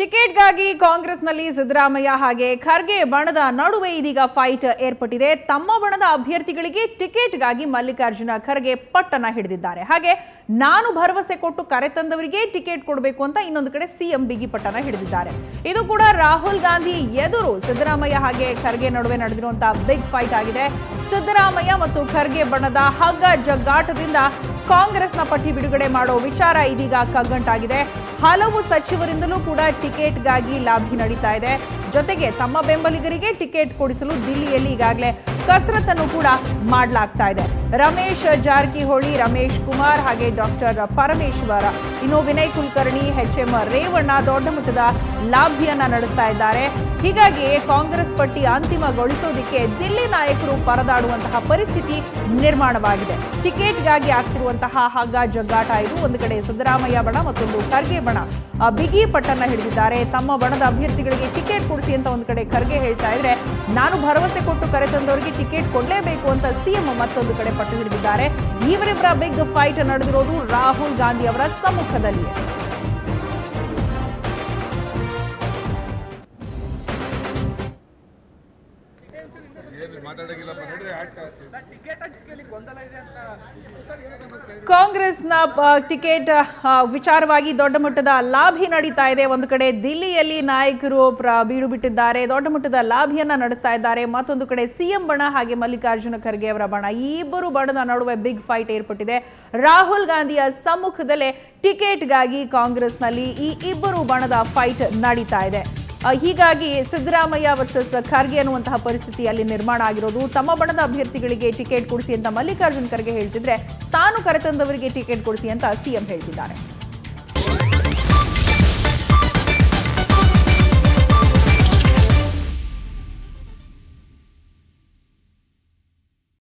ಟಿಕೆಟ್ಗಾಗಿ ಕಾಂಗ್ರೆಸ್ನಲ್ಲಿ ಸಿದ್ದರಾಮಯ್ಯ ಹಾಗೆ ಖರ್ಗೆ ಬಣದ ನಡುವೆ ಇದೀಗ ಫೈಟ್ ಏರ್ಪಟ್ಟಿದೆ ತಮ್ಮ ಬಣದ ಅಭ್ಯರ್ಥಿಗಳಿಗೆ ಟಿಕೆಟ್ಗಾಗಿ ಮಲ್ಲಿಕಾರ್ಜುನ ಖರ್ಗೆ ಪಟ್ಟಣ ಹಿಡಿದಿದ್ದಾರೆ ಹಾಗೆ ನಾನು ಭರವಸೆ ಕೊಟ್ಟು ಕರೆತಂದವರಿಗೆ ಟಿಕೆಟ್ ಕೊಡಬೇಕು ಅಂತ ಇನ್ನೊಂದು ಕಡೆ ಸಿಎಂ ಬಿಗಿ ಪಟ್ಟಣ ಹಿಡಿದಿದ್ದಾರೆ ಇದು ಕೂಡ ರಾಹುಲ್ ಗಾಂಧಿ ಎದುರು ಸಿದ್ದರಾಮಯ್ಯ ಹಾಗೆ ಖರ್ಗೆ ನಡುವೆ ನಡೆದಿರುವಂತಹ ಬಿಗ್ ಫೈಟ್ ಆಗಿದೆ ಸಿದ್ದರಾಮಯ್ಯ ಮತ್ತು ಖರ್ಗೆ ಬಣದ ಹಗ್ಗ ಜಗ್ಗಾಟದಿಂದ ಕಾಂಗ್ರೆಸ್ನ ಪಟ್ಟಿ ಬಿಡುಗಡೆ ಮಾಡೋ ವಿಚಾರ ಇದೀಗ ಕಗ್ಗಂಟಾಗಿದೆ ಹಲವು ಸಚಿವರಿಂದಲೂ ಕೂಡ ಟಿಕೆಟ್ಗಾಗಿ ಲಾಭಿ ನಡೀತಾ ಇದೆ ಜೊತೆಗೆ ತಮ್ಮ ಬೆಂಬಲಿಗರಿಗೆ ಟಿಕೆಟ್ ಕೊಡಿಸಲು ದಿಲ್ಲಿಯಲ್ಲಿ ಈಗಾಗಲೇ ಕಸರತ್ತನ್ನು ಕೂಡ ಮಾಡಲಾಗ್ತಾ ಇದೆ ರಮೇಶ್ ಜಾರಕಿಹೊಳಿ ರಮೇಶ್ ಕುಮಾರ್ ಹಾಗೆ ಡಾಕ್ಟರ್ ಪರಮೇಶ್ವರ ಇನ್ನು ವಿನಯ್ ಕುಲಕರ್ಣಿ ಎಚ್ ಎಂ ರೇವಣ್ಣ ದೊಡ್ಡ ಮಟ್ಟದ ಲಾಭಿಯನ್ನ ನಡೆಸ್ತಾ ಇದ್ದಾರೆ ಹೀಗಾಗಿ ಕಾಂಗ್ರೆಸ್ ಪಟ್ಟಿ ಅಂತಿಮಗೊಳಿಸೋದಕ್ಕೆ ದಿಲ್ಲಿ ನಾಯಕರು ಪರದಾಡುವಂತಹ ಪರಿಸ್ಥಿತಿ ನಿರ್ಮಾಣವಾಗಿದೆ ಟಿಕೆಟ್ಗಾಗಿ ಆಗ್ತಿರುವಂತಹ ಹಗ್ಗ ಜಗ್ಗಾಟ ಇದು ಒಂದು ಕಡೆ ಸಿದ್ದರಾಮಯ್ಯ ಬಣ ಮತ್ತೊಂದು ಖರ್ಗೆ ಬಣ ಆ, ಬಿಗಿ ಪಟ್ಟನ್ನ ಹಿಡಿದಿದ್ದಾರೆ ತಮ್ಮ ಬಣದ ಅಭ್ಯರ್ಥಿಗಳಿಗೆ ಟಿಕೆಟ್ ಕೊಡಿಸಿ ಅಂತ ಒಂದು ಕಡೆ ಖರ್ಗೆ ಹೇಳ್ತಾ ಇದ್ರೆ ನಾನು ಭರವಸೆ ಕೊಟ್ಟು ಕರೆತಂದವರಿಗೆ ಟಿಕೆಟ್ ಕೊಡಲೇಬೇಕು ಅಂತ ಸಿಎಂ ಮತ್ತೊಂದು ಕಡೆ ಪಟ್ಟು ಹಿಡಿದಿದ್ದಾರೆ ಇವರಿಬ್ಬರ ಬಿಗ್ ಫೈಟ್ ನಡೆದಿರೋದು ರಾಹುಲ್ ಗಾಂಧಿ ಅವರ ಸಮ್ಮುಖದಲ್ಲಿಯೇ ಏನು ಮಾತಾಡೋಂಗಿಲ್ಲಪ್ಪ ನೋಡ್ರಿ ಆಯ್ತು ಟಿಕೆಟ್ ಹಂಚಿಕೆಯಲ್ಲಿ ಗೊಂದಲ ಇದೆ ಅಂತ ಸರ್ ಏನು ಸಮಸ್ಯೆ ಕಾಂಗ್ರೆಸ್ನ ಆ, ಟಿಕೆಟ್ ಆ, ವಿಚಾರವಾಗಿ ದೊಡ್ಡ ಮಟ್ಟದ ಲಾಭಿ ನಡೀತಾ ಇದೆ ಒಂದು ಕಡೆ ದಿಲ್ಲಿಯಲ್ಲಿ ನಾಯಕರು ಪ್ರ ಬೀಡು ಬಿಟ್ಟಿದ್ದಾರೆ ದೊಡ್ಡ ಮಟ್ಟದ ಲಾಭಿಯನ್ನ ನಡೆಸ್ತಾ ಇದ್ದಾರೆ ಮತ್ತೊಂದು ಕಡೆ ಸಿಎಂ ಬಣ ಹಾಗೆ ಮಲ್ಲಿಕಾರ್ಜುನ ಖರ್ಗೆ ಅವರ ಬಣ ಈ ಇಬ್ಬರು ಬಣದ ನಡುವೆ ಬಿಗ್ ಫೈಟ್ ಏರ್ಪಟ್ಟಿದೆ ರಾಹುಲ್ ಗಾಂಧಿಯ ಸಮ್ಮುಖದಲ್ಲೇ ಟಿಕೆಟ್ಗಾಗಿ ಕಾಂಗ್ರೆಸ್ನಲ್ಲಿ ಈ ಇಬ್ಬರು ಬಣದ ಫೈಟ್ ನಡೀತಾ ಇದೆ ಆ, ಹೀಗಾಗಿ ಸಿದ್ದರಾಮಯ್ಯ ವರ್ಸಸ್ ಖರ್ಗೆ ಅನ್ನುವಂತಹ ಪರಿಸ್ಥಿತಿ ಅಲ್ಲಿ ನಿರ್ಮಾಣ ಆಗಿರೋದು ತಮ್ಮ ಬಣದ ಅಭ್ಯರ್ಥಿಗಳಿಗೆ ಟಿಕೆಟ್ ಕೊಡಿಸಿ ಅಂತ ಮಲ್ಲಿಕಾರ್ಜುನ್ ಖರ್ಗೆ ಹೇಳ್ತಿದ್ರೆ ತಾನು ಕರೆತಂದವರಿಗೆ ಟಿಕೆಟ್ ಕೊಡಿಸಿ ಅಂತ ಸಿಎಂ ಹೇಳ್ತಿದ್ದಾರೆ